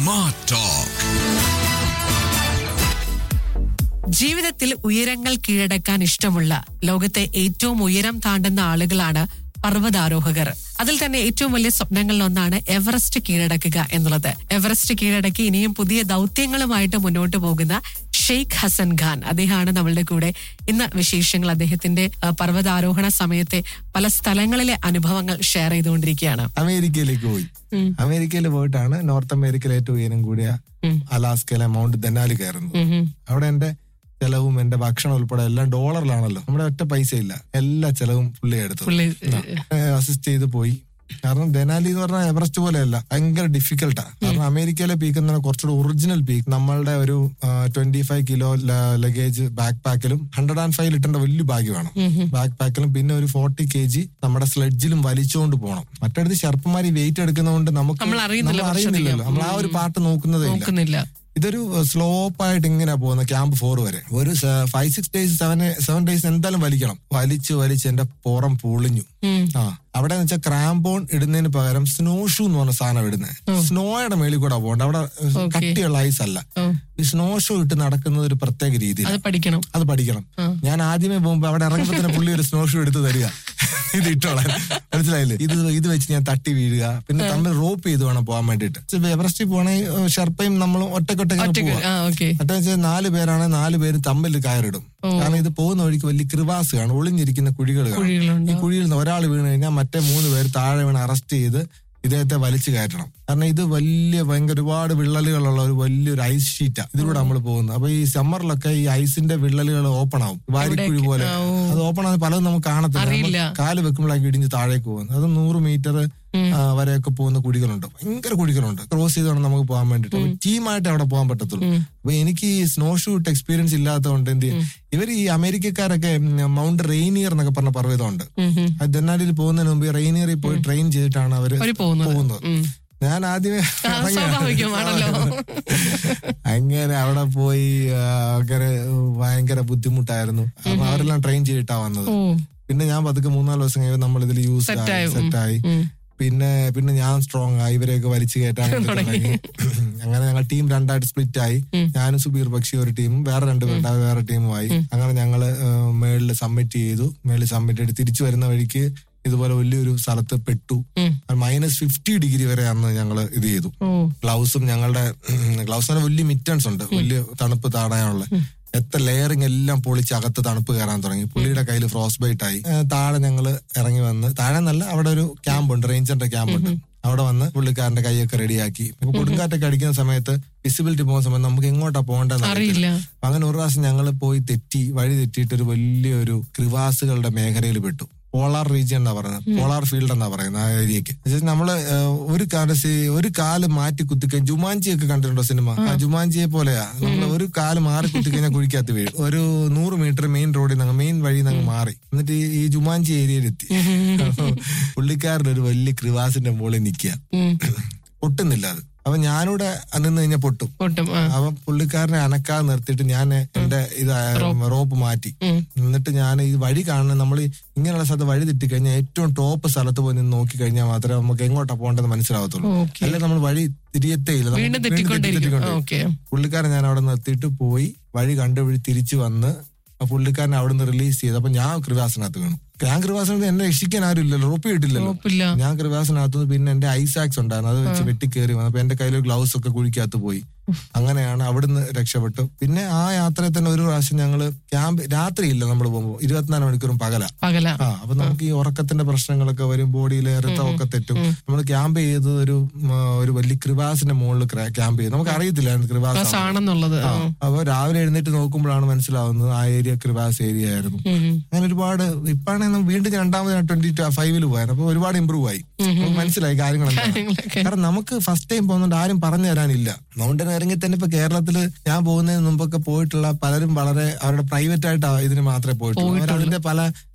Smart Talk. ജീവിതത്തിൽ ഉയരങ്ങൾ കീഴടക്കാൻ ഇഷ്ടമുള്ള ലോകത്തെ ഏറ്റവും ഉയരം താണ്ടുന്ന ആളുകളാണ് പർവ്വതാരോഹകർ അതിൽ തന്നെ ഏറ്റവും വലിയ സ്വപ്നങ്ങളിൽ ഒന്നാണ് എവറസ്റ്റ് കീഴടക്കുക എന്നുള്ളത് എവറസ്റ്റ് കീഴടക്കി ഇനിയും പുതിയ ദൗത്യങ്ങളുമായിട്ട് മുന്നോട്ട് പോകുന്ന ഷെയ്ഖ് ഹസൻ ഖാൻ അദ്ദേഹമാണ് നമ്മളുടെ കൂടെ ഇന്ന് വിശേഷങ്ങൾ അദ്ദേഹത്തിന്റെ ആ, പർവ്വതാരോഹണ സമയത്തെ പല സ്ഥലങ്ങളിലെ അനുഭവങ്ങൾ ഷെയർ ചെയ്തുകൊണ്ടിരിക്കുകയാണ് അമേരിക്കയിലേക്ക് പോയി അമേരിക്കയിൽ പോയിട്ടാണ് നോർത്ത് അമേരിക്കയിലെ ഏറ്റവും ഉയരം കൂടിയ അലാസ്കയിലെ മൗണ്ട് ദനാലി കയറുന്നത് അവിടെ എന്റെ ചെലവും എന്റെ ഭക്ഷണം ഉൾപ്പെടെ എല്ലാം ഡോളറിലാണല്ലോ നമ്മുടെ ഒറ്റ പൈസ ഇല്ല എല്ലാ ചെലവും പുള്ളി എടുത്തു പുള്ളി അസിസ്റ്റ് ചെയ്ത് പോയി കാരണം ദനാലി എന്ന് പറഞ്ഞാൽ എവറസ്റ്റ് പോലെയല്ല ഭയങ്കര ഡിഫിക്കൽട്ടാ കാരണം അമേരിക്കയിലെ പീക്ക് എന്ന് പറഞ്ഞാൽ കുറച്ചുകൂടെ ഒറിജിനൽ പീക്ക് നമ്മളുടെ ഒരു twenty five kilo luggage back പാക്കിലും ഹൺഡ്രഡ് ആൻഡ് ഫൈവ് ലിറ്ററിന്റെ വലിയ ബാഗ് വേണം ബാക്ക് പാക്കിലും പിന്നെ ഒരു ഫോർട്ടി കെ ജി നമ്മുടെ സ്ലെഡ്ജിലും വലിച്ചുകൊണ്ട് പോകണം മറ്റടുത്ത് ഷെർപ്പന്മാർ ഈ വെയിറ്റ് എടുക്കുന്നതുകൊണ്ട് നമുക്ക് നമ്മൾ അറിയുന്നില്ല നമ്മൾ അറിയുന്നില്ലല്ലോ നമ്മൾ ആ ഒരു പാർട്ട് നോക്കുന്നതേ ഇല്ല നോക്കുന്നില്ല ഇതൊരു സ്ലോപ്പ് ആയിട്ട് ഇങ്ങനെ പോകുന്ന ക്യാമ്പ് ഫോർ വരെ ഒരു five six days seven seven days എന്തായാലും വലിക്കണം വലിച്ച് വലിച്ച് എന്റെ പുറം പൊളിഞ്ഞു ഉം. ആ അവിടെ എന്ന് വെച്ചാൽ ക്രാംബോൺ ഇടുന്നതിന് പകരം സ്നോ ഷൂ എന്ന് പറഞ്ഞ സാധനം ഇടുന്നത് സ്നോയുടെ മേളിൽ കൂടെ പോകണ്ട അവിടെ കട്ടിയുള്ള ഐസ് അല്ല ഓ, ഈ സ്നോ ഷൂ ഇട്ട് നടക്കുന്നത് ഒരു പ്രത്യേക രീതിയിൽ അത് പഠിക്കണം അത് പഠിക്കണം ഞാൻ ആദ്യമേ പോകുമ്പോ അവിടെ ഇറങ്ങുമ്പോ തന്നെ പുള്ളി ഒരു സ്നോ ഷൂ എടുത്ത് തരിക ഇത് ഇട്ടോളാൻ മനസ്സിലായില്ലേ ഇത് ഇത് വെച്ച് ഞാൻ തട്ടി വീഴുക പിന്നെ തമ്മിൽ റോപ്പ് ചെയ്ത് വേണം പോകാൻ വേണ്ടിട്ട് എവറസ്റ്റിൽ പോകണമെങ്കിൽ ഷെർപ്പയും നമ്മളും ഒറ്റക്കൊറ്റ ഒറ്റയ്ക്ക് പോവാം ആ ഓക്കെ മറ്റേ വെച്ചാൽ നാല് പേരാണ് നാല് പേര് തമ്മിൽ കയറിടും കാരണം ഇത് പോകുന്ന വഴിക്ക് വലിയ കൃവാസ് കാണും ഒളിഞ്ഞിരിക്കുന്ന കുഴികൾ കാണും കുഴികളുണ്ട് ഈ കുഴിയിൽ നിന്ന് ഒരാൾ വീണ് കഴിഞ്ഞാൽ മറ്റേ മൂന്ന് പേര് താഴെ വീണ് അറസ്റ്റ് ചെയ്ത് ഇദ്ദേഹത്തെ വലിച്ചു കയറ്റണം കാരണം ഇത് വലിയ ഭയങ്കര ഒരുപാട് വിള്ളലുകളുള്ള ഒരു വലിയൊരു ഐസ് ഷീറ്റാ ഇതിലൂടെ നമ്മൾ പോകുന്നത് അപ്പൊ ഈ സമ്മറിലൊക്കെ ഈ ഐസിന്റെ വിള്ളലുകൾ ഓപ്പൺ ആവും വാരിക്കുഴി പോലെ ആ, ഓ. അത് ഓപ്പൺ ആകുന്ന പലതും നമുക്ക് കാണത്തില്ല അറിയില്ല. നമ്മൾ കാല് വെക്കുമ്പോഴാക്കി ഇടിഞ്ഞ് താഴേക്ക് പോകുന്നത് അത് നൂറ് മീറ്റർ വരെയൊക്കെ പോകുന്ന കുഴികളുണ്ട് ഭയങ്കര കുഴികളുണ്ട് ക്രോസ് ചെയ്ത് വേണം നമുക്ക് പോകാൻ വേണ്ടിട്ട് ടീമായിട്ട് അവിടെ പോകാൻ പറ്റത്തുള്ളൂ അപ്പൊ എനിക്ക് ഈ സ്നോ ഷൂട്ട് എക്സ്പീരിയൻസ് ഇല്ലാത്തതുകൊണ്ട് എന്ത് ചെയ്യും ഇവർ ഈ അമേരിക്കക്കാരൊക്കെ ഉം, മൗണ്ട് റെയിനിയർ എന്നൊക്കെ പറഞ്ഞ പർവ്വതമുണ്ട് അത് ദനാലിൽ പോകുന്നതിന് മുമ്പ് റെയിനിയറിൽ പോയി ട്രെയിൻ ചെയ്തിട്ടാണ് അവര് അവര് പോകുന്നത്. പോകുന്നത് ഉം. ഞാൻ ആദ്യമേ ആ, സ്വാഭാവികമാണല്ലോ. അങ്ങനെ അവിടെ പോയി ആ, അങ്ങനെ ഭയങ്കര ബുദ്ധിമുട്ടായിരുന്നു അപ്പൊ അവരെല്ലാം ട്രെയിൻ ചെയ്തിട്ടാ വന്നത് ഓ പിന്നെ ഞാൻ പതുക്കെ മൂന്നാല് ദിവസം കഴിയുമ്പോൾ നമ്മൾ ഇതിൽ യൂസ് Set ആയി ആയി. ഉം. സെറ്റായി ഉം. പിന്നെ പിന്നെ ഞാൻ സ്ട്രോങ് ആയി ഇവരെയൊക്കെ വലിച്ചു കയറ്റാൻ വേണ്ടി തുടങ്ങി അങ്ങനെ ഞങ്ങൾ ടീം രണ്ടായിട്ട് സ്പ്ലിറ്റ് ആയി ഞാനും സുബീർ ബക്ഷി ഒരു ടീമും വേറെ രണ്ടുപേരുടെ വേറെ ടീമുമായി അങ്ങനെ ഞങ്ങള് മേളിൽ സബ്മിറ്റ് ചെയ്തു മേളിൽ സബ്മിറ്റ് ചെയ്ത് തിരിച്ചു വരുന്ന വഴിക്ക് ഇതുപോലെ വലിയൊരു സ്ഥലത്ത് പെട്ടു ഉം. മൈനസ് ഫിഫ്റ്റി ഡിഗ്രി വരെ അന്ന് ഞങ്ങൾ ഇത് ചെയ്തു ഓ ഗ്ലൗസും ഞങ്ങളുടെ ഗ്ലൗസിന് വലിയ മിറ്റൻസ് ഉണ്ട് വലിയ തണുപ്പ് താടാനുള്ള എത്ര ലെയറിങ് എല്ലാം പൊളിച്ച് അകത്ത് തണുപ്പ് കയറാൻ തുടങ്ങി പുള്ളിയുടെ കയ്യിൽ ഫ്രോസ് ബൈറ്റ് ആയി ഏ, താഴെ ഞങ്ങൾ ഇറങ്ങി വന്ന് താഴെ നല്ല അവിടെ ഒരു ക്യാമ്പ് ഉണ്ട് റേഞ്ചറിന്റെ ക്യാമ്പ് ഉണ്ട് അവിടെ വന്ന് പുള്ളിക്കാരന്റെ കൈയൊക്കെ റെഡിയാക്കി ഇപ്പൊ കൊടുങ്കാറ്റൊക്കെ അടിക്കുന്ന സമയത്ത് വിസിബിലിറ്റി പോകുന്ന സമയത്ത് നമുക്ക് എങ്ങോട്ടാ പോകേണ്ടതെന്ന് അറിയില്ല അപ്പൊ അങ്ങനെ ഒരു പ്രാവശ്യം ഞങ്ങൾ പോയി തെറ്റി വഴി തെറ്റിയിട്ട് ഒരു വലിയൊരു ക്രിവാസുകളുടെ മേഖലയിൽ പെട്ടു പോളാർ റീജിയൻ എന്നാ പറയുന്നത് പോളാർ ഫീൽഡ് എന്നാ പറയുന്നത് ആ ഏരിയക്ക് എന്നുവെച്ചാൽ നമ്മള് ഏഹ്, ഒരു കാല ഒരു കാല് മാറ്റി കുത്തിക്കഴിഞ്ഞ ജുമാഞ്ചി ഒക്കെ കണ്ടിട്ടുണ്ടോ സിനിമ ആ ജുമാഞ്ചിയെ പോലെയാ നമ്മൾ ഒരു കാല് മാറി കുത്തിക്കഴിഞ്ഞാൽ കുഴിക്കകത്ത് വീഴും ഒരു നൂറ് മീറ്റർ മെയിൻ റോഡിൽ നിന്ന് മെയിൻ വഴി നിന്ന് മാറി എന്നിട്ട് ഈ- ഈ ജുമാഞ്ചി ഏരിയയിലെത്തി പുള്ളിക്കാരൻ്റെ ഒരു വലിയ ക്രിവാസിന്റെ മുകളിൽ നിൽക്കുക ഉം. പൊട്ടുന്നില്ല അത് അപ്പൊ ഞാനിവിടെ നിന്ന് കഴിഞ്ഞാൽ പൊട്ടും പൊട്ടും ആ അവൻ പുള്ളിക്കാരനെ അനക്കാതെ നിർത്തിയിട്ട് ഞാൻ എന്റെ ഇത് റോപ്പ് മാറ്റി ഉം. എന്നിട്ട് ഞാൻ ഈ വഴി കാണുന്ന നമ്മൾ ഇങ്ങനെയുള്ള സ്ഥലത്ത് വഴി തെറ്റിക്കഴിഞ്ഞാൽ ഏറ്റവും ടോപ്പ് സ്ഥലത്ത് പോയി നിന്ന് നോക്കി കഴിഞ്ഞാൽ മാത്രമേ നമുക്ക് എങ്ങോട്ടാ പോകേണ്ടത് മനസ്സിലാവത്തുള്ളൂ ഓക്കെ അല്ലെ നമ്മൾ വഴി തിരിയത്തേ ഇല്ല നമ്മൾ വീണ്ടും വീണ്ടും തെറ്റി- തെറ്റിക്കൊണ്ടിരിക്കും തെറ്റിക്കൊണ്ടിരിക്കും. ഓക്കെ പുള്ളിക്കാരൻ ഞാൻ അവിടെ നിർത്തിയിട്ട് പോയി വഴി കണ്ടുപിടി തിരിച്ചു വന്ന് ആ പുള്ളിക്കാരനെ അവിടെ നിന്ന് റിലീസ് ചെയ്ത് അപ്പൊ ഞാൻ കൃവാസനകത്ത് വീണു ഞാൻ കൃവാസനത്ത് എന്നെ രക്ഷിക്കാൻ ആരും ഇല്ലല്ലോ റോപ്പ് കിട്ടില്ലല്ലോ ഉറപ്പില്ല ഞാൻ കൃവാസനകത്ത് പിന്നെ എന്റെ ഐസാക്സ് ഉണ്ടായിരുന്നു അത് വെച്ച് വെട്ടി കയറി വന്നു അപ്പൊ എന്റെ കയ്യിൽ ഗ്ലൗസ് ഒക്കെ കുഴിക്കകത്ത് പോയി അങ്ങനെയാണ് അവിടുന്ന് രക്ഷപ്പെട്ടു പിന്നെ ആ യാത്രയിൽ തന്നെ ഒരു പ്രാവശ്യം ഞങ്ങള് ക്യാമ്പ് രാത്രിയില്ല നമ്മൾ പോകുമ്പോൾ ഇരുപത്തിനാല് മണിക്കൂറും പകല പകല ആ അപ്പൊ നമുക്ക് ഈ ഉറക്കത്തിന്റെ പ്രശ്നങ്ങളൊക്കെ വരും ബോഡിയിലെ രക്തമൊക്കെ തെറ്റും നമ്മൾ ക്യാമ്പ് ചെയ്തത് ഒരു ഉം, ഒരു വലിയ കൃവാസിന്റെ മുകളിൽ ക്യാമ്പ് ചെയ്ത് നമുക്ക് അറിയത്തില്ല കൃവാസ് ബസ് ആണെന്നുള്ളത് ആ, അപ്പൊ രാവിലെ എഴുന്നേറ്റ് നോക്കുമ്പോഴാണ് മനസ്സിലാവുന്നത് ആ ഏരിയ കൃവാസ് ഏരിയ ആയിരുന്നു ഉം. അങ്ങനെ ഒരുപാട് ഇപ്പാണ് വീണ്ടും രണ്ടാമത് ട്വന്റി ഫൈവില് പോയാൽ അപ്പൊ ഒരുപാട് ഇമ്പ്രൂവ് ആയി നമുക്ക് മനസ്സിലായി കാര്യങ്ങൾ എന്താണ് കാര്യങ്ങളൊക്കെ. കാരണം നമുക്ക് ഫസ്റ്റ് ടൈം പോകുന്നുണ്ട് ആരും പറഞ്ഞു തരാനില്ല മൗണ്ടൻ ഇറങ്ങി തന്നെ ഇപ്പൊ കേരളത്തില് ഞാൻ പോകുന്നതിന് മുമ്പൊക്കെ പോയിട്ടുള്ള പലരും വളരെ അവരുടെ പ്രൈവറ്റ് ആയിട്ട് ഇതിന് മാത്രമേ പോയിട്ടുള്ളൂ അവർ അതിന്റെ പല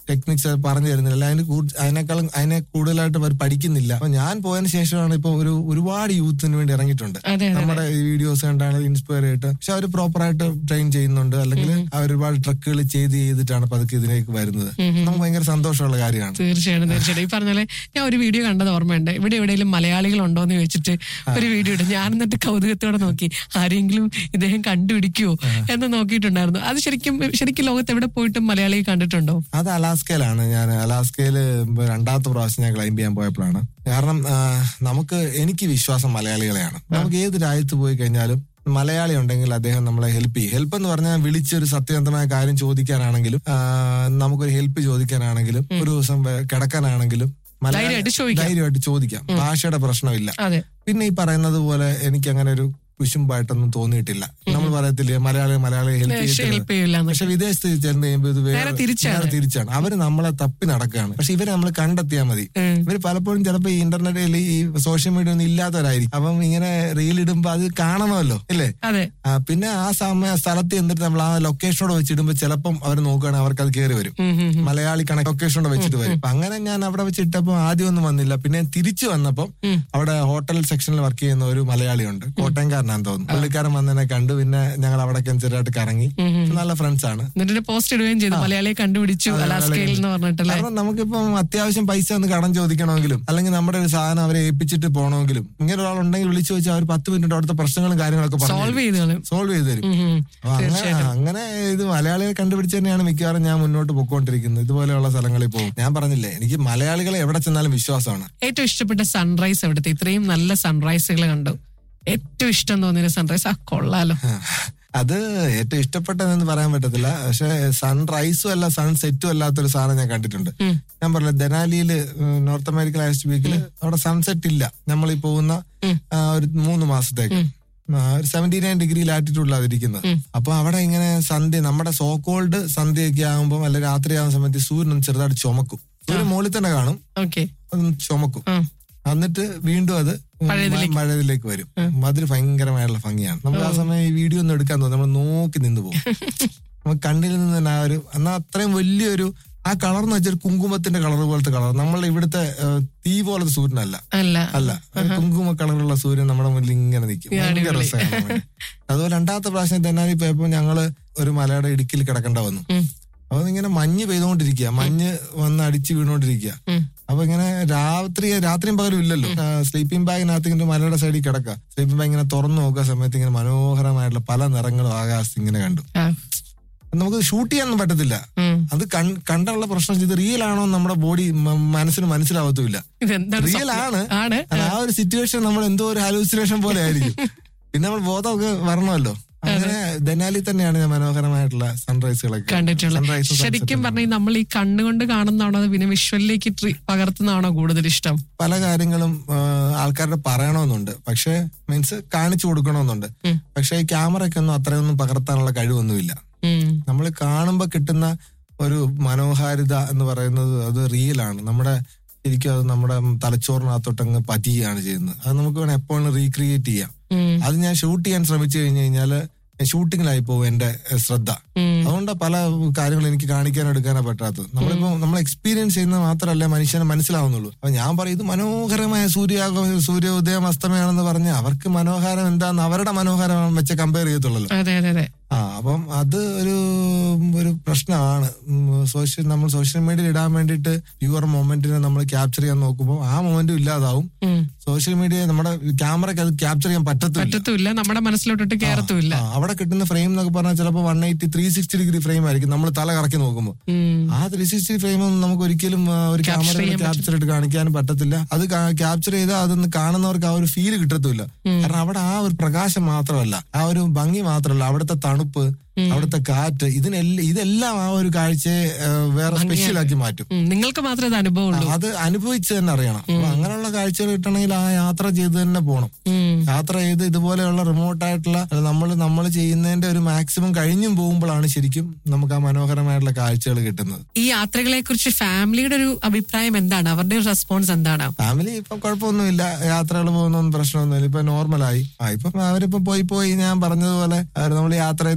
ടെക്നിക്സ് പറഞ്ഞു തരുന്നില്ല അതിന് കൂടു- അതിനേക്കാളും അതിനെ കൂടുതലായിട്ട് അവർ പഠിക്കുന്നില്ല അപ്പൊ ഞാൻ പോയതിനു ശേഷമാണ് ഇപ്പൊ ഒരു ഒരുപാട് യൂത്തിന് വേണ്ടി ഇറങ്ങിയിട്ടുണ്ട് അതെ അതെ നമ്മുടെ ഈ വീഡിയോസ് കണ്ടാണ് ഇൻസ്പയർ ചെയ്തിട്ട് പക്ഷെ അവർ പ്രോപ്പറായിട്ട് ട്രെയിൻ ചെയ്യുന്നുണ്ട് അല്ലെങ്കിൽ അവർ ഒരുപാട് ട്രക്കുകൾ ചെയ്ത് ചെയ്തിട്ടാണ് പതുക്കെ ഇതിലേക്ക് വരുന്നത് നമുക്ക് ഭയങ്കര സന്തോഷമുള്ള കാര്യമാണ് തീർച്ചയായിട്ടും തീർച്ചയായിട്ടും ഈ പറഞ്ഞ പോലെ ഞാൻ ഒരു വീഡിയോ കണ്ടത് ഓർമ്മയുണ്ട് ഇവിടെ എവിടെയെങ്കിലും മലയാളികൾ ഉണ്ടോ എന്ന് ചോദിച്ചിട്ട് ഒരു വീഡിയോ ഇട്ട് ഞാൻ എന്നിട്ട് കൗതുകത്തോടെ നോക്കി ആരെങ്കിലും ഇദ്ദേഹം കണ്ടുപിടിക്കുവോ എന്ന് നോക്കിയിട്ടുണ്ടായിരുന്നു അത് ശരിക്കും ശരിക്കും ലോകത്ത് എവിടെ പോയിട്ടും മലയാളിയെ കണ്ടിട്ടുണ്ടോ അത് അലാസ്കയിലാണ് ഞാൻ അലാസ്കയിൽ രണ്ടാമത്തെ പ്രാവശ്യം ഞാൻ ക്ലൈംബ് ചെയ്യാൻ പോയപ്പോഴാണ് കാരണം ആ, നമുക്ക് എനിക്ക് വിശ്വാസം മലയാളികളെയാണ് നമുക്ക് ഏത് രാജ്യത്ത് പോയി കഴിഞ്ഞാലും മലയാളി ഉണ്ടെങ്കിൽ അദ്ദേഹം നമ്മളെ ഹെൽപ്പ് ചെയ്യും ഹെൽപ്പ് എന്ന് പറഞ്ഞാൽ വിളിച്ചൊരു സത്യസന്ധമായ കാര്യം ചോദിക്കാനാണെങ്കിലും ആ, നമുക്കൊരു ഹെൽപ്പ് ചോദിക്കാനാണെങ്കിലും ഒരു ദിവസം വേ- കിടക്കാനാണെങ്കിലും മലയാളി- ധൈര്യമായിട്ട് ചോദിക്കാം. ധൈര്യമായിട്ട് ചോദിക്കാം ഭാഷയുടെ പ്രശ്നമില്ല അതെ പിന്നെ ഈ പറയുന്നത് പോലെ എനിക്ക് അങ്ങനെ ഒരു കുശുമ്പായിട്ടൊന്നും തോന്നിയിട്ടില്ല നമ്മൾ പറയത്തില്ലേ മലയാളി മലയാളി ഹെൽപ്പ് ചെയ്തിട്ട് ഹെൽപ്പ് ചെയ്യില്ല എന്ന്. പക്ഷെ വിദേശത്ത് ചെന്ന് കഴിയുമ്പോൾ ഇത് വേറെ നേരെ തിരിച്ചാണ്. നേരെ തിരിച്ചാണ് അവര് നമ്മളെ തപ്പി നടക്കുകയാണ് പക്ഷെ ഇവരെ നമ്മൾ കണ്ടെത്തിയാൽ മതി ഉം. ഇവര് പലപ്പോഴും ചിലപ്പോ ഈ ഇന്റർനെറ്റിൽ ഈ സോഷ്യൽ മീഡിയ ഒന്നും ഇല്ലാത്തവരായിരിക്കും അപ്പം ഇങ്ങനെ റീൽ ഇടുമ്പോ അത് കാണണമല്ലോ ഇല്ലേ അതെ ആ, പിന്നെ ആ സമയ സ്ഥലത്ത് എന്നിട്ട് നമ്മൾ ആ ലൊക്കേഷനോട് വെച്ചിടുമ്പോ ചിലപ്പം അവർ നോക്കുകയാണെങ്കിൽ അവർക്ക് അത് കയറി വരും ഉം, ഉം, ഉം. മലയാളി കണക്ക് ലൊക്കേഷനോട് വെച്ചിട്ട് വരും അപ്പൊ അങ്ങനെ ഞാൻ അവിടെ വെച്ചിട്ടപ്പോ ആദ്യം ഒന്നും വന്നില്ല പിന്നെ തിരിച്ചു വന്നപ്പം ഉം. അവിടെ ഹോട്ടൽ സെക്ഷനിൽ വർക്ക് ചെയ്യുന്ന ഒരു മലയാളിയുണ്ട് കോട്ടയംകാരനാന്ന് തോന്നുന്നു പുള്ളിക്കാരൻ വന്നതിനെ കണ്ടു പിന്നെ ഞങ്ങൾ അവിടെ ചെറുതായിട്ട് കറങ്ങി ഉം, ഉം. നല്ല ഫ്രണ്ട്സ് ആണ് എന്നിട്ട് പോസ്റ്റ് ഇടുകയും ചെയ്തു മലയാളിയെ കണ്ടുപിടിച്ചു അലാസ്കയിൽ എന്ന് പറഞ്ഞിട്ടല്ലേ കാരണം നമുക്കിപ്പം അത്യാവശ്യം പൈസ ഒന്ന് കടം ചോദിക്കണമെങ്കിലും അല്ലെങ്കിൽ നമ്മുടെ ഒരു സാധനം അവരെ ഏൽപ്പിച്ചിട്ട് പോകണമെങ്കിലും ഇങ്ങനെ ഒരാളുണ്ടെങ്കിൽ വിളിച്ചു ചോദിച്ചാൽ അവർ പത്ത് മിനിറ്റ് അവിടുത്തെ പ്രശ്നങ്ങളും കാര്യങ്ങളൊക്കെ സോൾവ് ചെയ്തോളും സോൾവ് ചെയ്ത് തരും ഉം, ഉം. അപ്പൊ അങ്ങനെ അങ്ങനെ ഇത് മലയാളികളെ കണ്ടുപിടിച്ച് തന്നെയാണ് മിക്കവാറും ഞാൻ മുന്നോട്ട് പൊക്കോണ്ടിരിക്കുന്നത് ഇതുപോലെയുള്ള സ്ഥലങ്ങളിൽ പോകും ഞാൻ പറഞ്ഞില്ലേ എനിക്ക് മലയാളികളെ എവിടെ ചെന്നാലും വിശ്വാസമാണ് ഏറ്റവും ഇഷ്ടപ്പെട്ട സൺറൈസ് എവിടുത്തെ ഇത്രയും നല്ല സൺറൈസുകൾ കണ്ടു ഏറ്റവും ഇഷ്ടം തോന്നിയ സൺറൈസ് ആ കൊള്ളാലോ അത് ഏറ്റവും ഇഷ്ടപ്പെട്ടതെന്ന് പറയാൻ പറ്റത്തില്ല പക്ഷെ സൺറൈസും അല്ല സൺസെറ്റും അല്ലാത്തൊരു സാധനം ഞാൻ കണ്ടിട്ടുണ്ട് ഉം. ഞാൻ പറഞ്ഞില്ല ദനാലിയില് നോർത്ത് അമേരിക്കൻ ലാസ്റ്റ് വീക്കിൽ അവിടെ സൺസെറ്റ് ഇല്ല നമ്മൾ ഈ പോകുന്ന ഉം. ആ, ഒരു മൂന്ന് മാസത്തേക്ക് ഉം. ആ, ഒരു സെവന്റി നയൻ ഡിഗ്രി ലാറ്റിറ്റ്യൂഡിലാണ് ഇരിക്കുന്നത് ഉം. അപ്പൊ അവിടെ ഇങ്ങനെ സന്ധ്യ നമ്മുടെ സോക്കോൾഡ് സന്ധ്യയൊക്കെ ആകുമ്പോൾ അല്ലെ രാത്രി ആകുന്ന സമയത്ത് സൂര്യൻ ഒന്ന് ചെറുതായിട്ട് ചുമക്കും സൂര്യൻ മുകളിൽ തന്നെ കാണും ഓക്കെ അതൊന്ന് ചുമക്കും ആ എന്നിട്ട് വീണ്ടും അത് പഴയതിലേക്ക്. മഴയിലേക്ക് വരും അതിൽ ഭയങ്കരമായിട്ടുള്ള ഭംഗിയാണ് നമുക്ക് ആ സമയം ഈ വീഡിയോ ഒന്നും എടുക്കാൻ തോന്നും നമ്മൾ നോക്കി നിന്ന് പോകും നമുക്ക് കണ്ണിൽ നിന്ന് തന്നെ ആ ഒരു എന്നാ അത്രയും വലിയൊരു ആ കളർ എന്ന് വെച്ചാൽ കുങ്കുമത്തിന്റെ കളർ പോലത്തെ കളർ നമ്മളെ ഇവിടുത്തെ ഏഹ്, തീ പോലത്തെ സൂര്യനല്ല അല്ല അല്ല ഒരു കുങ്കുമ കളറുള്ള സൂര്യൻ നമ്മുടെ മുന്നിൽ ഇങ്ങനെ നിൽക്കും ഭയങ്കര അടിപൊളി. രസമാണ് അതുപോലെ രണ്ടാമത്തെ പ്രാവശ്യം തെന്നാലി പോയപ്പോ ഞങ്ങള് ഒരു മലയുടെ ഇടുക്കിൽ കിടക്കേണ്ട വന്നു ഉം. അപ്പൊ ഇങ്ങനെ മഞ്ഞ് പെയ്തുകൊണ്ടിരിക്കുക മഞ്ഞ് വന്ന് അടിച്ച് വീണുകൊണ്ടിരിക്കുക ഉം. അപ്പൊ ഇങ്ങനെ രാത്രി രാത്രിയും പകലും ഇല്ലല്ലോ സ്ലീപ്പിംഗ് ബാഗിനകത്ത് ഇങ്ങനെ മലയുടെ സൈഡിൽ കിടക്കുക സ്ലീപ്പിംഗ് ബാഗ് ഇങ്ങനെ തുറന്നു നോക്കുന്ന സമയത്ത് ഇങ്ങനെ മനോഹരമായിട്ടുള്ള പല നിറങ്ങളും ആകാശത്ത് ഇങ്ങനെ കണ്ടു ആ. നമുക്ക് ഷൂട്ട് ചെയ്യാനൊന്നും പറ്റത്തില്ല ഉം. അത് കൺ- കണ്ടുള്ള പ്രശ്നം ഇത് റിയൽ ആണോ എന്ന് നമ്മുടെ ബോഡി മനസ്സിന് മനസ്സിലാവത്തുമില്ല ഇതെന്താണ് റിയൽ സ്വപ്നം? ആണ് ആണ് അത് ആ ഒരു സിറ്റുവേഷൻ നമ്മൾ എന്തോ ഒരു ഹാലൂസിനേഷൻ പോലെ ആയിരിക്കും പിന്നെ നമ്മൾ ബോധമൊക്കെ വരണമല്ലോ അങ്ങനെ ദനാലി തന്നെയാണ് ഞാൻ മനോഹരമായിട്ടുള്ള സൺറൈസുകളൊക്കെ കണ്ടിട്ടുള്ളത് സൺറൈസും ശരിക്കും പറഞ്ഞാൽ നമ്മൾ ഈ കണ്ണുകൊണ്ട് കാണുന്നതാണോ അത് പിന്നെ വിഷ്വലിലേക്ക് ട്രി- പകർത്തുന്നതാണോ കൂടുതൽ ഇഷ്ടം പല കാര്യങ്ങളും ആ, ആൾക്കാരുടെ പറയണമെന്നുണ്ട് പക്ഷെ മീൻസ് കാണിച്ചു കൊടുക്കണമെന്നുണ്ട് ഉം. പക്ഷെ ഈ ക്യാമറയ്ക്ക് ഒന്നും അത്രയൊന്നും പകർത്താനുള്ള കഴിവൊന്നുമില്ല ഉം. നമ്മൾ കാണുമ്പോൾ കിട്ടുന്ന ഒരു മനോഹാരിത എന്ന് പറയുന്നത് അത് റിയലാണ് നമ്മുടെ ശരിക്കും അത് നമ്മുടെ തലച്ചോറിനകത്തോട്ടങ്ങ് പതിയാണ് ചെയ്യുന്നത് അത് നമുക്ക് വേണം എപ്പോഴും റീക്രിയേറ്റ് ചെയ്യാം ഉം. അത് ഞാൻ ഷൂട്ട് ചെയ്യാൻ ശ്രമിച്ചു കഴിഞ്ഞു കഴിഞ്ഞാല് ഷൂട്ടിങ്ങിലായി പോകും എന്റെ എഹ്, ശ്രദ്ധ ഉം. അതുകൊണ്ട് പല കാര്യങ്ങളും എനിക്ക് കാണിക്കാനോ എടുക്കാനോ പറ്റാത്തത് നമ്മളിപ്പോ നമ്മൾ എക്സ്പീരിയൻസ് ചെയ്യുന്നത് മാത്രമല്ല മനുഷ്യന് മനസ്സിലാവുന്നുള്ളൂ അപ്പൊ ഞാൻ പറയും ഇത് മനോഹരമായ സൂര്യാഗ സൂര്യോദയം അസ്തമയാണെന്ന് പറഞ്ഞ് അവർക്ക് മനോഹരം എന്താന്ന് അവരുടെ മനോഹരം വെച്ച് കമ്പയർ ചെയ്യത്തുള്ളൂ അതെ അതെ അതെ ആ അപ്പം അത് ഒരു ഒരു പ്രശ്നമാണ് സോഷ്യൽ നമ്മൾ സോഷ്യൽ മീഡിയയിൽ ഇടാൻ വേണ്ടിയിട്ട് യുവർ മൊമെന്റിനെ നമ്മൾ ക്യാപ്ചർ ചെയ്യാൻ നോക്കുമ്പോൾ ആ മൊമെന്റും ഇല്ലാതാവും ഉം. സോഷ്യൽ മീഡിയ നമ്മുടെ ക്യാമറയ്ക്ക് അത് ക്യാപ്ചർ ചെയ്യാൻ പറ്റത്തില്ല പറ്റത്തുമില്ല നമ്മുടെ മനസ്സിലോട്ടിട്ട് കയറത്തുമില്ല ആ, അവിടെ കിട്ടുന്ന ഫ്രെയിം എന്നൊക്കെ പറഞ്ഞാൽ ചിലപ്പോൾ one eighty three sixty degree frame ആയിരിക്കും നമ്മൾ തല കറക്കി നോക്കുമ്പോൾ ഉം. ആ ത്രീ സിക്സ്റ്റി ഫ്രെയിം ഒന്നും നമുക്ക് ഒരിക്കലും ആ, ഒരു Capture ക്യാമറയിൽ ചെയ്യാൻ ക്യാപ്ചർ ചെയ്ത് കാണിക്കാനും പറ്റത്തില്ല അത് ക്യാപ്ചർ ചെയ്താൽ അതൊന്ന് കാണുന്നവർക്ക് ആ ഒരു ഫീല് കിട്ടത്തില്ല കാരണം അവിടെ ആ ഒരു പ്രകാശം മാത്രമല്ല ആ ഒരു ഭംഗി മാത്രമല്ല അവിടുത്തെ തണുപ്പ് അവിടുത്തെ കാറ്റ് ഇതിനെല്ലാം ഇതെല്ലാം ആ ഒരു കാഴ്ചയെ ആ, വേറെ സ്പെഷ്യൽ ആക്കി മാറ്റും ഉം. നിങ്ങൾക്ക് മാത്രമേ ഇത് അനുഭവം ഉള്ളൂ അത് അനുഭവിച്ച് തന്നെ അറിയണം അപ്പൊ അങ്ങനെയുള്ള കാഴ്ചകൾ കിട്ടണമെങ്കിൽ ആ യാത്ര ചെയ്ത് തന്നെ പോകണം ഉം. യാത്ര ചെയ്ത് ഇതുപോലെയുള്ള റിമോട്ട് ആയിട്ടുള്ള നമ്മൾ നമ്മൾ ചെയ്യുന്നതിന്റെ ഒരു മാക്സിമം കഴിഞ്ഞും പോകുമ്പോഴാണ് ശരിക്കും നമുക്ക് ആ മനോഹരമായിട്ടുള്ള കാഴ്ചകൾ കിട്ടുന്നത് ഈ യാത്രകളെ കുറിച്ച് ഫാമിലിയുടെ ഒരു അഭിപ്രായം എന്താണ് അവരുടെ ഒരു റെസ്പോൺസ് എന്താണ് ഫാമിലി ഇപ്പൊ കുഴപ്പമൊന്നുമില്ല യാത്രകൾ പോകുന്നൊന്നും പ്രശ്നമൊന്നുമില്ല ഇപ്പൊ നോർമലായി ആ ഇപ്പൊ അവരിപ്പോ പോയി പോയി ഞാൻ പറഞ്ഞതുപോലെ അവർ നമ്മൾ യാത്ര ചെയ്യുന്നതിന്റെ ഇടയ്ക്ക്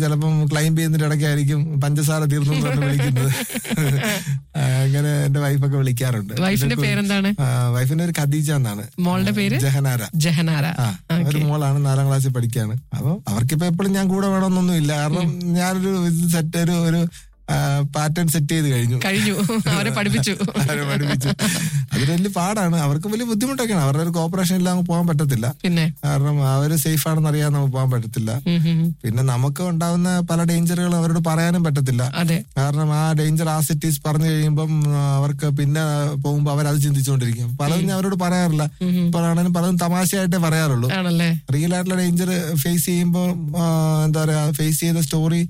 ചിലപ്പം ക്ലൈംബ് ചെയ്യുന്നതിന്റെ ഇടയ്ക്കായിരിക്കും പഞ്ചസാര തീർന്നു എന്ന് പറഞ്ഞ് വിളിക്കുന്നത് ആ, അങ്ങനെ എന്റെ വൈഫൊക്കെ വിളിക്കാറുണ്ട് വൈഫിന്റെ പേരെന്താണ് ആ, വൈഫിന്റെ ഒരു ഖദീജ എന്നാണ് മോളുടെ പേര് ജഹനാര ജഹനാര ആ ഒരു മോളാണ് നാലാം ക്ലാസ്സിൽ പഠിക്കാണ് അപ്പൊ അവർക്കിപ്പോ എപ്പോഴും ഞാൻ കൂടെ വേണമെന്നൊന്നും ഇല്ല കാരണം ഞാനൊരു സെറ്റ് ഒരു ഒരു പാറ്റേൺ സെറ്റ് ചെയ്ത് കഴിഞ്ഞു കഴിഞ്ഞു അവരെ പഠിപ്പിച്ചു അവരെ പഠിപ്പിച്ചു അതൊരു വലിയ പാടാണ് അവർക്ക് വലിയ ബുദ്ധിമുട്ടൊക്കെയാണ് അവരുടെ ഒരു കോപ്പറേഷൻ ഇല്ലാതെ പോകാൻ പറ്റത്തില്ല പിന്നെ കാരണം അവര് സേഫ് ആണെന്ന് അറിയാൻ നമുക്ക് പോകാൻ പറ്റത്തില്ല ഉം, ഉം, ഉം. പിന്നെ നമുക്ക് ഉണ്ടാവുന്ന പല ഡേഞ്ചറുകൾ അവരോട് പറയാനും പറ്റത്തില്ല അതെ കാരണം ആ ഡേഞ്ചർ ആ സിറ്റീസ് പറഞ്ഞു കഴിയുമ്പം ആ, അവർക്ക് പിന്നെ പോകുമ്പോൾ അവരത് ചിന്തിച്ചുകൊണ്ടിരിക്കും പലതും ഞാൻ അവരോട് പറയാറില്ല ഇപ്പോഴാണെങ്കിലും പലതും തമാശയായിട്ടേ പറയാറുള്ളൂ ആണല്ലേ റിയൽ ആയിട്ടുള്ള ഡേഞ്ചർ ഫേസ് ചെയ്യുമ്പോൾ എന്താ പറയാ ഫേസ് ചെയ്ത സ്റ്റോറി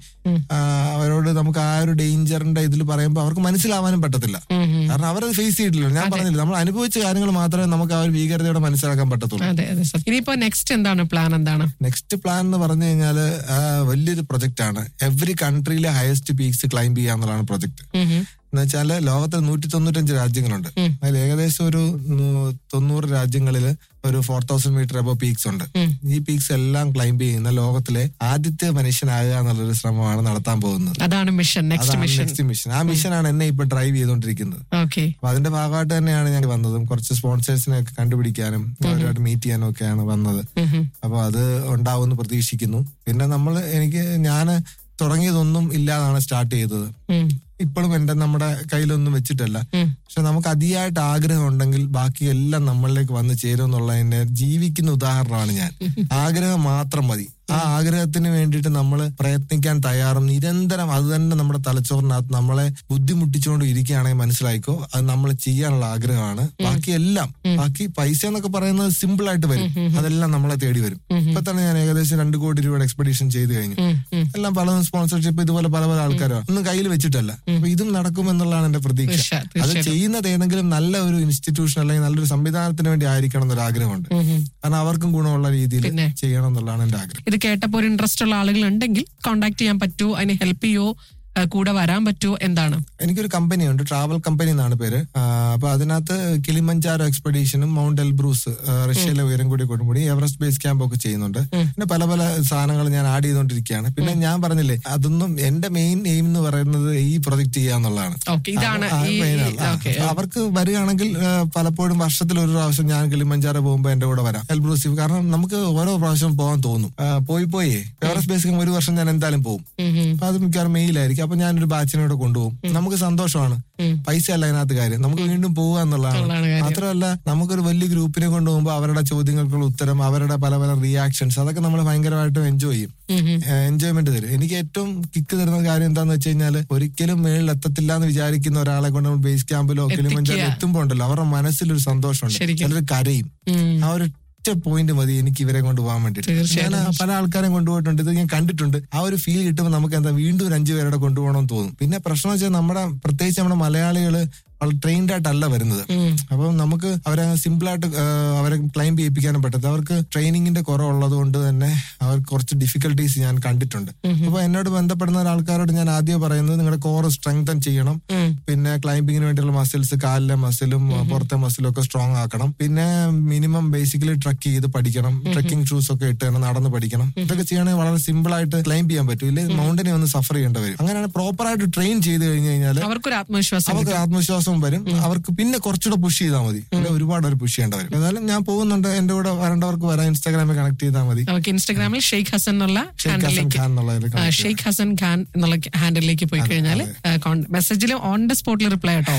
അവരോട് നമുക്ക് ആ ഒരു ഡേഞ്ചറിന്റെ ഇതിൽ പറയുമ്പോൾ അവർക്ക് മനസ്സിലാവാനും പറ്റത്തില്ല ഉം, ഉം. കാരണം അവരത് ഫേസ് ചെയ്തിട്ടില്ല ഞാൻ പറഞ്ഞില്ല നമ്മൾ അനുഭവിച്ച കാര്യങ്ങൾ മാത്രമേ നമുക്ക് ആ ഒരു ഭീകരതയോടെ മനസ്സിലാക്കാൻ പറ്റത്തുള്ളൂ അതെ അതെ സത്യം. ഇനിയിപ്പോ നെക്സ്റ്റ് എന്താണ് പ്ലാൻ എന്താണ് നെക്സ്റ്റ് പ്ലാൻ എന്ന് പറഞ്ഞു കഴിഞ്ഞാൽ വലിയൊരു പ്രൊജക്ട് ആണ് എവറി കൺട്രിയിലെ ഹയസ്റ്റ് പീക്സ് ക്ലൈംബ് ചെയ്യാന്നുള്ളതാണ് പ്രൊജക്ട് ഉം, ഉം. എന്ന് വെച്ചാൽ ലോകത്തിൽ നൂറ്റി തൊണ്ണൂറ്റഞ്ച് രാജ്യങ്ങളുണ്ട് ഉം. അതിൽ ഏകദേശം ഒരു നൂ- തൊണ്ണൂറ് രാജ്യങ്ങളിൽ ഒരു four thousand metre above peaks ഉണ്ട് ഉം. ഈ പീക്സ് എല്ലാം ക്ലൈംബ് ചെയ്യുന്ന ലോകത്തിലെ ആദ്യത്തെ മനുഷ്യനാകുക എന്നുള്ളൊരു ശ്രമമാണ് നടത്താൻ പോകുന്നത് അതാണ് മിഷൻ നെക്സ്റ്റ് അതാണ് മിഷൻ നെക്സ്റ്റ് മിഷൻ ആ മിഷനാണ് എന്നെ ഇപ്പൊ ഡ്രൈവ് ചെയ്തുകൊണ്ടിരിക്കുന്നത് ഓക്കെ അപ്പൊ അതിന്റെ ഭാഗമായിട്ട് തന്നെയാണ് ഞാൻ വന്നതും കുറച്ച് സ്പോൺസേഴ്സിനെ ഒക്കെ കണ്ടുപിടിക്കാനും അവരുമായിട്ട് മീറ്റ് ചെയ്യാനും ഒക്കെയാണ് വന്നത് അപ്പൊ അത് ഉണ്ടാവുമെന്ന് പ്രതീക്ഷിക്കുന്നു പിന്നെ നമ്മൾ എനിക്ക് ഞാൻ തുടങ്ങിയതൊന്നും ഇല്ലാതാണ് സ്റ്റാർട്ട് ചെയ്തത് ഇപ്പോഴും എന്റെ നമ്മുടെ കയ്യിലൊന്നും വെച്ചിട്ടല്ല പക്ഷെ നമുക്ക് അതിയായിട്ട് ആഗ്രഹം ഉണ്ടെങ്കിൽ ബാക്കി എല്ലാം നമ്മളിലേക്ക് വന്ന് ചേരും എന്നുള്ളതിന്റെ ജീവിക്കുന്ന ഉദാഹരണമാണ് ഞാൻ ആഗ്രഹം മാത്രം മതി ആ ആഗ്രഹത്തിന് വേണ്ടിയിട്ട് നമ്മൾ പ്രയത്നിക്കാൻ തയ്യാറും നിരന്തരം അത് തന്നെ നമ്മുടെ തലച്ചോറിനകത്ത് നമ്മളെ ബുദ്ധിമുട്ടിച്ചുകൊണ്ട് ഇരിക്കുകയാണെങ്കിൽ മനസ്സിലായിക്കോ അത് നമ്മൾ ചെയ്യാനുള്ള ആഗ്രഹമാണ് ബാക്കി എല്ലാം ബാക്കി പൈസ എന്നൊക്കെ പറയുന്നത് സിമ്പിൾ ആയിട്ട് വരും അതെല്ലാം നമ്മളെ തേടി വരും ഇപ്പൊ തന്നെ ഞാൻ ഏകദേശം രണ്ട് കോടി രൂപയുടെ എക്സ്പെഡീഷൻ ചെയ്ത് കഴിഞ്ഞു എല്ലാം പലതും സ്പോൺസർഷിപ്പ് ഇതുപോലെ പല പല ആൾക്കാരോ ഒന്നും കയ്യിൽ വെച്ചിട്ടല്ല അപ്പൊ ഇതും നടക്കും എന്നുള്ളതാണ് എന്റെ പ്രതീക്ഷ തീർച്ച- അത് തീർച്ചയായിട്ടും. ചെയ്യുന്നത് ഏതെങ്കിലും നല്ല ഒരു ഇൻസ്റ്റിറ്റ്യൂഷൻ അല്ലെങ്കിൽ നല്ലൊരു സംവിധാനത്തിന് വേണ്ടി ആയിരിക്കണം എന്നൊരു ആഗ്രഹമുണ്ട് കാരണം അവർക്കും ഗുണമുള്ള രീതിയിൽ പിന്നെ? ചെയ്യണം എന്നുള്ളതാണ് എന്റെ ആഗ്രഹം ഇത് കേട്ടപ്പോൾ ഒരു ഇൻട്രസ്റ്റ് ഉള്ള ആളുകൾ ഉണ്ടെങ്കിൽ കോൺടാക്ട് ചെയ്യാൻ പറ്റുമോ അതിന് ഹെൽപ്പ് ചെയ്യോ ആ, കൂടെ വരാൻ പറ്റുമോ എന്താണ് എനിക്കൊരു കമ്പനി ഉണ്ട് ട്രാവൽ കമ്പനി എന്നാണ് പേര് ആ, അപ്പൊ അതിനകത്ത് കിളിമഞ്ചാരോ എക്സ്പെഡീഷനും മൗണ്ട് എൽബ്രൂസ് ആ, റഷ്യയിലെ ഉയരം കൂടി കൊടുമുടി എവറസ്റ്റ് ബേസ് ക്യാമ്പ് ഒക്കെ ചെയ്യുന്നുണ്ട് പിന്നെ പല പല സാധനങ്ങൾ ഞാൻ ആഡ് ചെയ്തുകൊണ്ടിരിക്കുകയാണ് പിന്നെ ഞാൻ പറഞ്ഞില്ലേ അതൊന്നും എന്റെ മെയിൻ എയിം എന്ന് പറയുന്നത് ഈ പ്രൊജക്ട് ചെയ്യാന്നുള്ളതാണ് ഓക്കെ ഇതാണ് ആ, ഈ main ആണ്. ആ, ഓക്കെ അപ്പൊ അവർക്ക് വരികയാണെങ്കിൽ ആ, പലപ്പോഴും വർഷത്തിൽ ഒരു പ്രാവശ്യം ഞാൻ കിളിമഞ്ചാറ പോകുമ്പോൾ എന്റെ കൂടെ വരാം എൽബ്രൂസ് കാരണം നമുക്ക് ഓരോ പ്രാവശ്യം പോകാൻ തോന്നും ആ, പോയി പോയി എവറസ്റ്റ് ബേസ് ക്യാമ്പ് ഒരു വർഷം ഞാൻ എന്തായാലും പോകും അപ്പൊ അത് മിക്കവാറും മെയിലായിരിക്കും അപ്പൊ ഞാനൊരു ബാച്ചിനെ കൂടെ കൊണ്ടുപോകും നമുക്ക് സന്തോഷമാണ് പൈസ അല്ല അതിനകത്ത് കാര്യം നമുക്ക് വീണ്ടും പോവുക എന്നുള്ളതാണ് എന്നുള്ളതാണ് കാര്യം. മാത്രമല്ല നമുക്കൊരു വലിയ ഗ്രൂപ്പിനെ കൊണ്ടുപോകുമ്പോൾ അവരുടെ ചോദ്യങ്ങൾക്കുള്ള ഉത്തരം അവരുടെ പല പല റിയാക്ഷൻസ് അതൊക്കെ നമ്മൾ ഭയങ്കരമായിട്ടും എൻജോയ് ചെയ്യും എൻജോയ്മെന്റ് തരും എനിക്ക് ഏറ്റവും കിക്ക് തരുന്ന കാര്യം എന്താന്ന് വെച്ച് കഴിഞ്ഞാൽ ഒരിക്കലും മേളിൽ എത്തത്തില്ല എന്ന് വിചാരിക്കുന്ന ഒരാളെ കൊണ്ട് നമ്മൾ ബേസ് ക്യാമ്പിലോ കിളിമഞ്ചാലോ എത്തിക്കുക. എത്തുമ്പോൾ ഉണ്ടല്ലോ അവരുടെ മനസ്സിലൊരു സന്തോഷമുണ്ട് ശരിക്കും. ചിലർ കരയും ആ ഒരു ഒറ്റ പോയിന്റ് മതി എനിക്ക് ഇവരെ കൊണ്ടുപോകാൻ വേണ്ടിയിട്ട് ഞാൻ തീർച്ചയായിട്ടും. പല ആൾക്കാരെയും കൊണ്ടുപോയിട്ടുണ്ട് ഇത് ഞാൻ കണ്ടിട്ടുണ്ട് ആ ഒരു ഫീൽ കിട്ടുമ്പോൾ നമുക്ക് എന്താ വീണ്ടും ഒരു അഞ്ചു പേരുടെ കൊണ്ടുപോകണമെന്ന് തോന്നും പിന്നെ പ്രശ്നം വെച്ചാൽ നമ്മുടെ പ്രത്യേകിച്ച് നമ്മുടെ മലയാളികള് വളരെ ട്രെയിൻഡ് ആയിട്ടല്ല വരുന്നത് അപ്പം നമുക്ക് അവരെ സിമ്പിൾ ആയിട്ട് ആ, അവരെ ക്ലൈംബ് ചെയ്യിപ്പിക്കാനും പറ്റത്തില്ല അവർക്ക് ട്രെയിനിങ്ങിന്റെ കുറവുള്ളത് കൊണ്ട് തന്നെ അവർക്ക് കുറച്ച് ഡിഫിക്കൽട്ടീസ് ഞാൻ കണ്ടിട്ടുണ്ട് അപ്പൊ എന്നോട് ബന്ധപ്പെടുന്ന ആൾക്കാരോട് ഞാൻ ആദ്യം പറയുന്നത് നിങ്ങളുടെ കോർ സ്ട്രെങ്തൻ ചെയ്യണം പിന്നെ ക്ലൈംബിങ്ങിന് വേണ്ടിയുള്ള മസിൽസ് കാലിലെ മസിലും പുറത്തെ മസിലും ഒക്കെ സ്ട്രോങ് ആക്കണം പിന്നെ മിനിമം ബേസിക്കലി ട്രക്ക് ചെയ്ത് പഠിക്കണം ട്രക്കിംഗ് ഷൂസ് ഒക്കെ ഇട്ട് വേണം നടന്ന് പഠിക്കണം ഇതൊക്കെ ചെയ്യണമെങ്കിൽ വളരെ സിമ്പിൾ ആയിട്ട് ക്ലൈംബ് ചെയ്യാൻ പറ്റും ഇല്ലെങ്കിൽ മൗണ്ടനെ ഒന്ന് സഫർ ചെയ്യേണ്ടി വരും അങ്ങനെയാണ് പ്രോപ്പർ ആയിട്ട് ട്രെയിൻ ചെയ്ത് കഴിഞ്ഞ് കഴിഞ്ഞാൽ അവർക്കൊരു ആത്മവിശ്വാസം അവർക്ക് ആത്മവിശ്വാസവും വരും അവർക്ക് പിന്നെ കുറച്ചുകൂടെ പുഷ് ചെയ്താൽ മതി അല്ലെ ഒരുപാട് അവർ പുഷ് ചെയ്യേണ്ട വരും എന്നാലും ഞാൻ പോകുന്നുണ്ട് എന്റെ കൂടെ വരേണ്ടവർക്ക് വരാം ഇൻസ്റ്റാഗ്രാമിൽ കണക്ട് ചെയ്താൽ മതി നമുക്ക് ഇൻസ്റ്റാഗ്രാമിൽ ഷെയ്ഖ് ഹസൻ എന്നുള്ള ഷെയ്ഖ് ഹസൻ ഹാൻഡിലേക്ക് ഖാൻ എന്നുള്ളതിൽ ആ, connect ചെയ്യാം. ഷെയ്ഖ് ഹസൻ ഖാൻ എന്നുള്ള ഹാൻഡിലേക്ക് പോയി കഴിഞ്ഞാൽ മെസ്സേജിൽ ഓൺ ദ സ്പോട്ടിൽ റിപ്ലൈ കേട്ടോ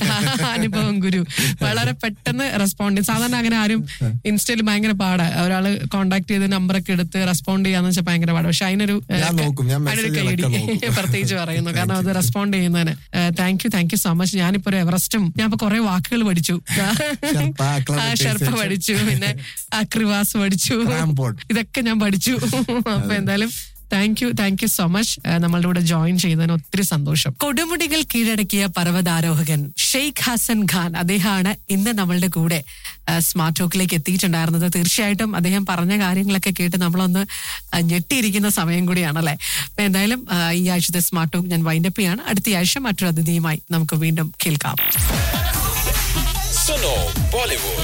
അനുഭവം ഗുരു വളരെ പെട്ടെന്ന് റെസ്പോണ്ട് ചെയ്യും സാധാരണ അങ്ങനെ ആരും ഇൻസ്റ്റയിൽ ഭയങ്കര പാടാ ഒരാള് കോൺടാക്ട് ചെയ്ത് നമ്പറൊക്കെ എടുത്ത് റെസ്പോണ്ട് ചെയ്യാന്ന് വെച്ചാൽ ഭയങ്കര പാടാ പക്ഷെ അതിനൊരു ഏ, ഞാൻ നോക്കും ഞാൻ അതിനൊരു മെസ്സേജുകളൊക്കെ കൈയടി നോക്കും പ്രത്യേകിച്ച് പറയുന്നു കാരണം അത് റെസ്പോണ്ട് ചെയ്യുന്നതിന് thank you thank you so much ഞാനിപ്പോ ഒരു എവറസ്റ്റും ഞാൻ ഇപ്പൊ കുറെ വാക്കുകൾ പഠിച്ചു ഷെർപ്പ, ആ, acclimatization. ഷെർപ്പ പഠിച്ചു പിന്നെ അക്രിവാസ് പഠിച്ചു Rampart. ഇതൊക്കെ ഞാൻ പഠിച്ചു അപ്പൊ എന്തായാലും thank you thank you so much നമ്മളുടെ കൂടെ ജോയിൻ ചെയ്തതിന് ഒത്തിരി സന്തോഷം കൊടുമുടികൾ കീഴടക്കിയ പർവ്വതാരോഹകൻ ഷെയ്ഖ് ഹസൻ ഖാൻ അദ്ദേഹമാണ് ഇന്ന് നമ്മളുടെ കൂടെ സ്മാർട്ട് ടോക്കിലേക്ക് എത്തിയിട്ടുണ്ടായിരുന്നത് തീർച്ചയായിട്ടും അദ്ദേഹം പറഞ്ഞ കാര്യങ്ങളൊക്കെ കേട്ട് നമ്മളൊന്ന് ആ, ഞെട്ടിയിരിക്കുന്ന സമയം കൂടിയാണല്ലേ അപ്പൊ എന്തായാലും ആ, ഈ ആഴ്ചത്തെ സ്മാർട്ട് ടോക്ക് ഞാൻ വൈൻഡപ്പ് ചെയ്യാണ് അടുത്ത ആഴ്ച മറ്റൊരു അതിഥിയുമായി നമുക്ക് വീണ്ടും കേൾക്കാം Suno Bollywood.